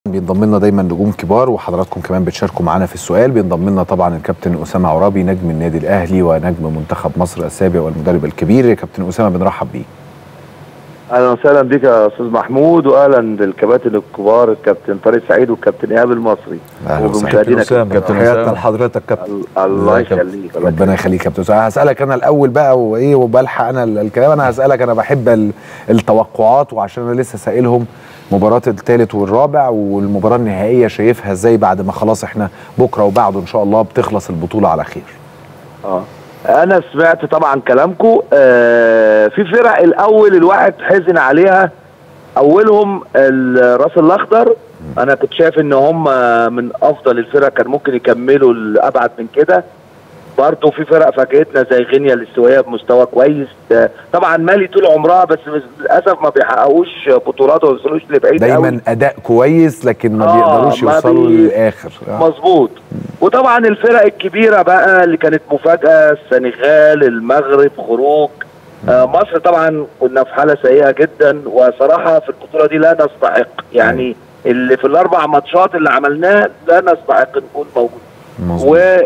بينضم لنا دايما نجوم كبار وحضراتكم كمان بتشاركوا معانا في السؤال بينضم لنا طبعا الكابتن اسامه عرابي نجم النادي الاهلي ونجم منتخب مصر السابق والمدرب الكبير يا كابتن اسامه بنرحب بيه اهلا وسهلا بك يا استاذ محمود واهلا بالكباتن الكبار الكابتن طارق سعيد والكابتن ايهاب المصري اهلا وسهلا وبمشاهدينا أسامة. كابتن حياتنا لحضرتك كابتن الله ازيك يا كابتن؟ يخليك ربنا يخليك يا كابتن اسامه هسالك انا الاول بقى وايه وبلحق انا ال- الكلام انا هسالك انا بحب ال- التوقعات وعشان انا لسه سائلهم مباراة الثالث والرابع والمباراة النهائية شايفها ازاي بعد ما خلاص احنا بكرة وبعده ان شاء الله بتخلص البطولة على خير اه انا سمعت طبعا كلامكم آه في فرق الاول الواحد حزن عليها اولهم الراس الاخضر انا كنت شايف ان هم من افضل الفرق كان ممكن يكملوا الابعد من كده برضه في فرق فاجئتنا زي غينيا الاستوائيه بمستوى كويس آه، طبعا مالي طول عمرها بس للاسف ما بيحققوش بطولات وما بيوصلوش لبعيد قوي. دايما اداء كويس لكن ما آه، بيقدروش ما يوصلوا بي- للاخر آه. مظبوط وطبعا الفرق الكبيره بقى اللي كانت مفاجاه السنغال المغرب خروج آه مصر طبعا كنا في حاله سيئه جدا وصراحه في البطوله دي لا نستحق يعني اللي في الاربع ماتشات اللي عملناه لا نستحق نكون موجود مظبوط.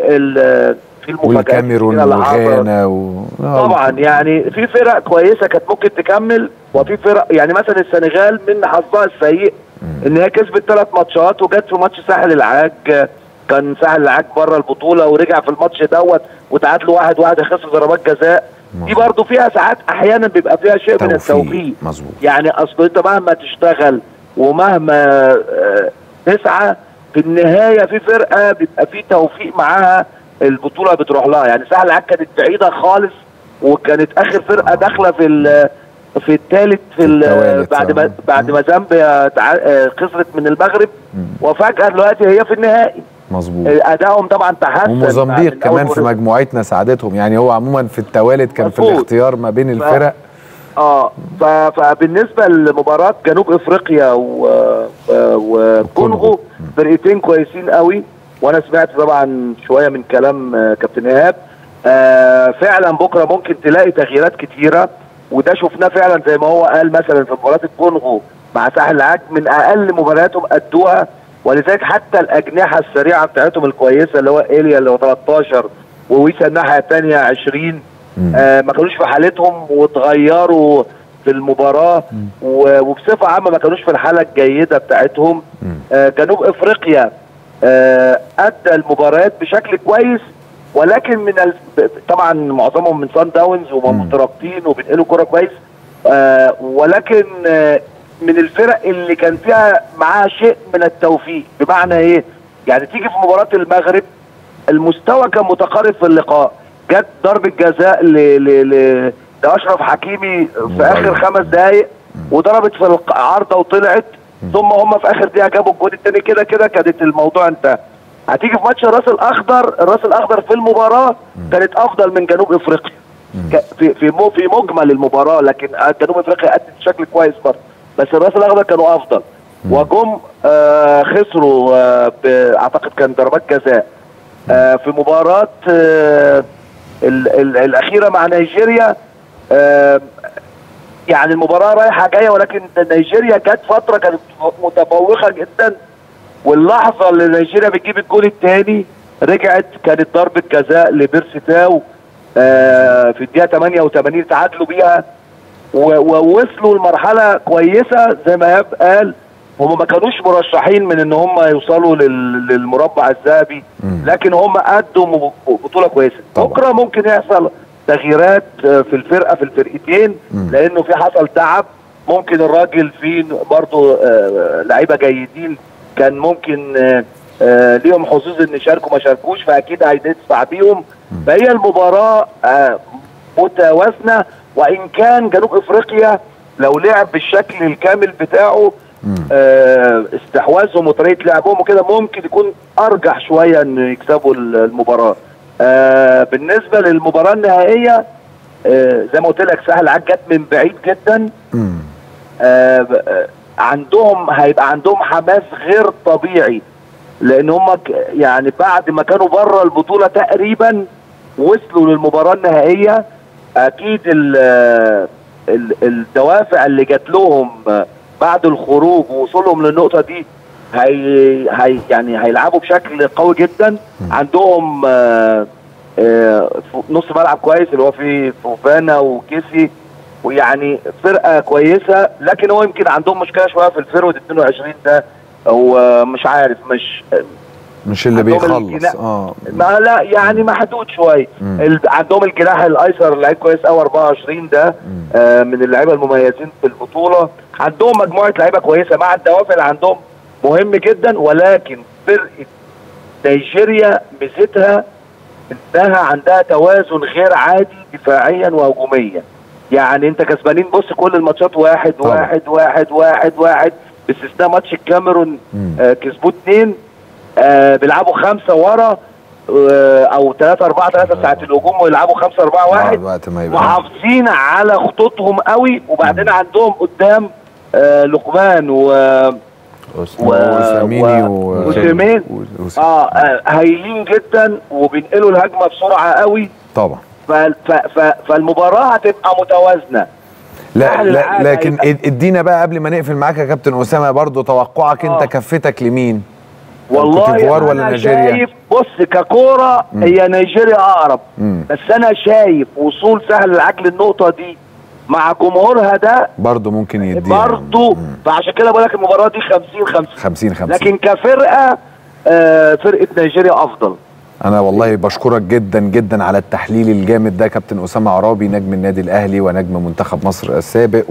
وال في المفاجآت والكاميرون الكتيرة اللي حصلت. وغانا و... آه، طبعا يعني في فرق كويسه كانت ممكن تكمل وفي فرق يعني مثلا السنغال من حظها السيء ان هي كسبت ثلاث ماتشات وجت في ماتش ساحل العاج كان ساحل العاج بره البطوله ورجع في الماتش دوت وتعادلوا واحد واحد خسروا ضربات جزاء دي مظبوط. برضو فيها ساعات احيانا بيبقى فيها شيء من التوفيق مظبوط يعني اصل انت مهما تشتغل ومهما آه، تسعى في النهايه في فرقه بيبقى في توفيق معاها البطوله بتروح لها يعني سهل العاج كانت بعيده خالص وكانت اخر فرقه داخله في ال- في الثالث في ال- التوالت، بعد ما آه. بعد ما زامبيا تع- آه، خسرت من المغرب وفجاه دلوقتي هي في النهائي مظبوط ادائهم طبعا تحسن وموزمبيق من كمان أول في مرة. مجموعتنا ساعدتهم يعني هو عموما في التوالد كان في مظبوط. الاختيار ما بين الفرق اه ف- فبالنسبه لمباراه جنوب افريقيا و- و- وكونغو فرقتين كويسين قوي وانا سمعت طبعا شويه من كلام آه، كابتن ايهاب آه فعلا بكره ممكن تلاقي تغييرات كتيره وده شفناه فعلا زي ما هو قال مثلا في مباراه الكونغو مع ساحل العاج من اقل مبارياتهم ادوها ولذلك حتى الاجنحه السريعه بتاعتهم الكويسه اللي هو ايليا اللي هو 13 وويسا الناحيه الثانيه 20 آه ما كانوش في حالتهم واتغيروا في المباراه و- وبصفه عامه ما كانوش في الحاله الجيده بتاعتهم آه جنوب افريقيا آه ادى المباريات بشكل كويس ولكن من ال... طبعا معظمهم من سان داونز وهم مترابطين وبينقلوا كرة كويس آه ولكن آه من الفرق اللي كان فيها معاها شيء من التوفيق بمعنى ايه؟ يعني تيجي في مباراه المغرب المستوى كان متقارب في اللقاء جت ضربه جزاء ل ل ل لاشرف حكيمي في اخر خمس دقائق وضربت في العارضه وطلعت ثم هم في اخر دقيقه جابوا الجول الثاني كده كده كانت الموضوع انتهى هتيجي في ماتش الراس الاخضر الراس الاخضر في المباراه كانت افضل من جنوب افريقيا ك- في في مو- في مجمل المباراه لكن جنوب افريقيا ادت بشكل كويس برضه بس الراس الاخضر كانوا افضل وجم آه خسروا آه ب- اعتقد كان ضربات جزاء آه في مباراه آه ال ال الاخيره مع نيجيريا آه يعني المباراه رايحه جايه ولكن نيجيريا جت فتره كانت متفوقه جدا واللحظه اللي نيجيريا بتجيب الجول الثاني رجعت كانت ضربه جزاء لبيرسي تاو آه في الدقيقه 88 تعادلوا بيها و- ووصلوا لمرحله كويسه زي ما ايهاب قال هم ما كانوش مرشحين من ان هم يوصلوا لل- للمربع الذهبي لكن هم ادوا م- بطوله كويسه طبعا. بكره ممكن يحصل تغييرات آه، في الفرقه في الفرقتين لانه في حصل تعب ممكن الراجل فيه برضه آه، لعيبه جيدين كان ممكن آه، آه، ليهم حظوظ ان يشاركوا ما شاركوش فاكيد هيدفع بيهم فهي المباراه آه، متوازنه وان كان جنوب افريقيا لو لعب بالشكل الكامل بتاعه آه، استحواذهم وطريقه لعبهم وكده ممكن يكون ارجح شويه ان يكسبوا المباراه آه، بالنسبه للمباراه النهائيه آه، زي ما قلت لك سهل عاد جت من بعيد جدا مم. آه، ب- آه، عندهم هيبقى عندهم حماس غير طبيعي لان هم ك- يعني بعد ما كانوا بره البطوله تقريبا وصلوا للمباراه النهائيه اكيد ال ال الدوافع اللي جات لهم بعد الخروج ووصولهم للنقطه دي هي هي يعني هيلعبوا بشكل قوي جدا عندهم آه آه نص ملعب كويس اللي هو فيه فوفانا وكيسي ويعني فرقه كويسه لكن هو يمكن عندهم مشكله شويه في الفيرود 22 ده هو مش عارف مش مش اللي عندهم بيخلص الجناح- اه ما لا يعني محدود شويه مم. ال- عندهم الجناح الايسر لعيب كويس قوي 24 ده آه من اللعيبه المميزين في البطوله عندهم مجموعه لعيبه كويسه مع الدوافع اللي عندهم مهم جدا ولكن فرقه نيجيريا ميزتها انها عندها توازن غير عادي دفاعيا وهجوميا يعني انت كسبانين بص كل الماتشات واحد طبعا. واحد واحد واحد واحد باستثناء ماتش الكاميرون مم. آه كسبوه اتنين آه بيلعبوا خمسه ورا آه او ثلاثة أربعة ثلاثة ساعة الهجوم ويلعبوا خمسة أربعة واحد وقت ما يبقى محافظين على خطوطهم قوي وبعدين عندهم قدام آه لقمان و و- وساميني و- وسيمين. و... اه آه، هايلين جدا وبينقلوا الهجمه بسرعه قوي طبعا ف... ف... ف... فالمباراه هتبقى متوازنه لا, سهل لا العادة لكن هيبقى. اد- ادينا بقى قبل ما نقفل معاك يا كابتن اسامه برضو توقعك انت آه. كفتك لمين والله كوتيفوار ولا أنا نيجيريا؟ شايف بص ككوره هي نيجيريا اقرب مم. بس انا شايف وصول سهل العجل النقطه دي مع جمهورها ده برضو ممكن يديها برضه مم. فعشان كده بقول لك المباراه دي 50 50 50 50 لكن كفرقه آه فرقه نيجيريا افضل انا والله بشكرك جدا جدا على التحليل الجامد ده كابتن اسامه عرابي نجم النادي الاهلي ونجم منتخب مصر السابق